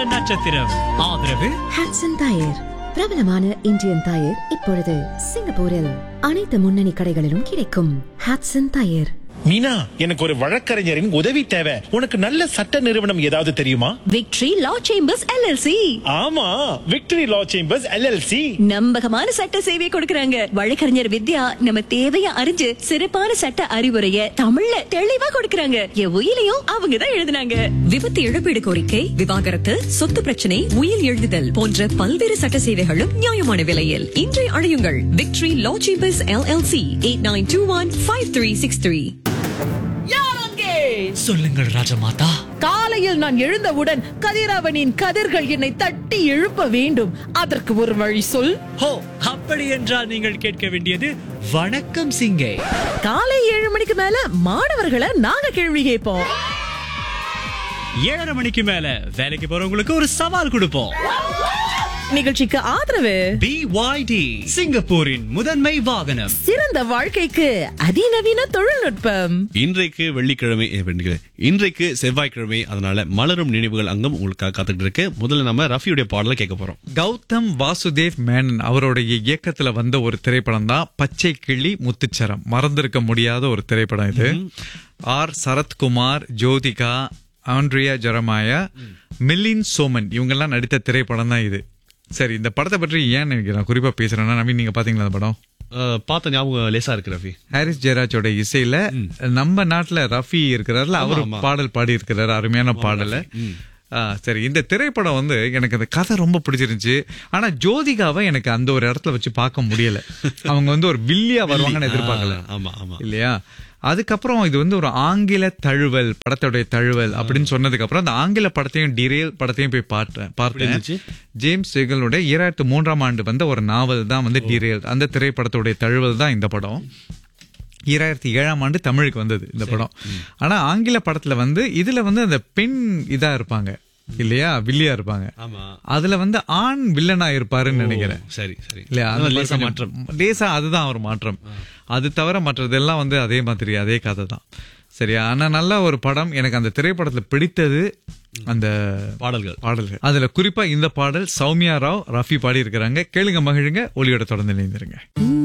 நட்சத்திரம் ஆதரவு ஹாட்சன் டயர் பிரபலமான இந்தியன் டயர் இப்பொழுது சிங்கப்பூரில் அனைத்து முன்னணி கடைகளிலும் கிடைக்கும் ஹாட்சன் டயர் மீனா எனக்கு ஒரு வழக்கறிஞரின் உதவி தேவை உனக்கு நல்ல சட்ட நிறுவனம் ஏதாவது தெரியுமா விக்டரி லா சேம்பர்ஸ் எல்எல்சி ஆமா விக்டரி லா சேம்பர்ஸ் எல்எல்சி நம்பகமான சட்ட சேவையை கொடுக்கறாங்க வழக்கறிஞர் வித்யா நம்ம தேவைய அறிஞ்சு சிறப்பான சட்ட அறிவுரைய தமிழ்ல தெளிவா கொடுக்கறாங்க என் உயிலையும் அவங்க தான் எழுதுனாங்க விபத்து இழப்பீடு கோரிக்கை விவாகரத்து சொத்து பிரச்சனை உயிர் எழுதுதல் போன்ற பல்வேறு சட்ட சேவைகளும் நியாயமான விலையில் இன்றை அழையுங்கள் Victory Law Chambers LLC eight nine two one five three six three சொல்லுங்கள் ராஜமாதா காலையில் நான் எழுந்தவுடன் கதிரவனின் கதிர்கள் என்னை தட்டி எழுப்ப வேண்டும் அதற்கு ஒரு வழி சொல் ஹோ அப்படி என்றால் நீங்கள் கேட்க வேண்டியது வணக்கம் சிங்கே காலை ஏழு மணிக்கு மேல மாணவர்களை நாங்க கேள்வி கேட்போம் ஏழரை மணிக்கு மேல வேலைக்கு போறவங்களுக்கு ஒரு சவால் கொடுப்போம் நிகழ்ச்சிக்கு ஆதரவு பிஒய்டி சிங்கப்பூரின் முதன்மை வாகனம் சிறந்த வாழ்க்கைக்கு அதிநவீன தொழில்நுட்பம் இன்றைக்கு வெள்ளிக்கிழமை eh, வெள்ளிக்கிழமை. இன்றைக்கு செவ்வாய்க்கிழமை அதனால மலரும் நினைவுகள் அங்கம் உங்களுக்காக காத்துட்டு இருக்கு முதல்ல நம்ம ரஃபியுடைய பாடலை கேட்க போறோம் கௌதம் வாசுதேவ் மேனன் அவருடைய இயக்கத்துல வந்த ஒரு திரைப்படம் தான் பச்சை கிளி முத்துச்சரம் மறந்திருக்க முடியாத ஒரு திரைப்படம் இது ஆர் சரத்குமார் ஜோதிகா ஆண்ட்ரியா ஜெரமாயா மில்லின் சோமன் இவங்கெல்லாம் நடித்த திரைப்படம் தான் இது சரி இந்த படத்தை பற்றி ஏன் நினைக்கிறேன் குறிப்பா பேசுறேன்னா நவீன் நீங்க பாத்தீங்களா அந்த படம் அஹ், பார்த்த ஞாபகம் லேசா இருக்கு ரஃபி ஹாரிஸ் ஜெயராஜோட இசையில நம்ம நாட்டுல ரஃபி இருக்கிறார்ல அவர் ஆமா. பாடல் பாடி இருக்கிறாரு அருமையான பாடல ஆ, சரி இந்த திரைப்படம் வந்து எனக்கு அந்த கதை ரொம்ப பிடிச்சிருந்துச்சு ஆனா ஜோதிகாவை எனக்கு அந்த ஒரு இடத்துல வச்சு பார்க்க முடியல அவங்க வந்து ஒரு வில்லியா வருவாங்கன்னு எதிர்பார்க்கல ஆ, ஆமா ஆமா இல்லையா அதுக்கப்புறம் இது வந்து ஒரு ஆங்கில தழுவல் படத்தோடைய தழுவல் அப்படின்னு சொன்னதுக்கு அப்புறம் அந்த ஆங்கில படத்தையும் டிரேல் படத்தையும் போய் பார்த்தேன் பார்த்தேன் இருந்துச்சு? ஜேம்ஸ் செகலுடைய ஈராயிரத்து மூன்றாம் ஆண்டு வந்த ஒரு நாவல் தான் வந்து டிரேல் அந்த திரைப்படத்துடைய தழுவல் தான் இந்த படம் ஈராயிரத்தி ஏழாம் ஆண்டு தமிழுக்கு வந்தது இந்த படம் ஆனா ஆங்கில படத்துல வந்து இதுல வந்து அந்த பெண் இதா இருப்பாங்க இல்லையா வில்லியா இருப்பாங்க ஆமா அதுல வந்து ஆண் வில்லனா இருப்பாருன்னு நினைக்கிறேன் சரி சரி இல்லையா அந்த அதான் மாதிரி லேசா கொஞ்சம் மாற்றம் லேசா அதுதான் ஒரு மாற்றம் அது தவிர மற்றதெல்லாம் வந்து அதே மாதிரி அதே கதை தான் சரியா ஆனா நல்ல ஒரு படம் எனக்கு அந்த திரைப்படத்துல பிடித்தது அந்த பாடல்கள் பாடல்கள் அதுல குறிப்பா இந்த பாடல் சௌமியா ராவ் ரஃபி பாடி இருக்கிறாங்க கேளுங்க மகிழுங்க ஒளியோட தொடர்ந்து இணைந்திருங்க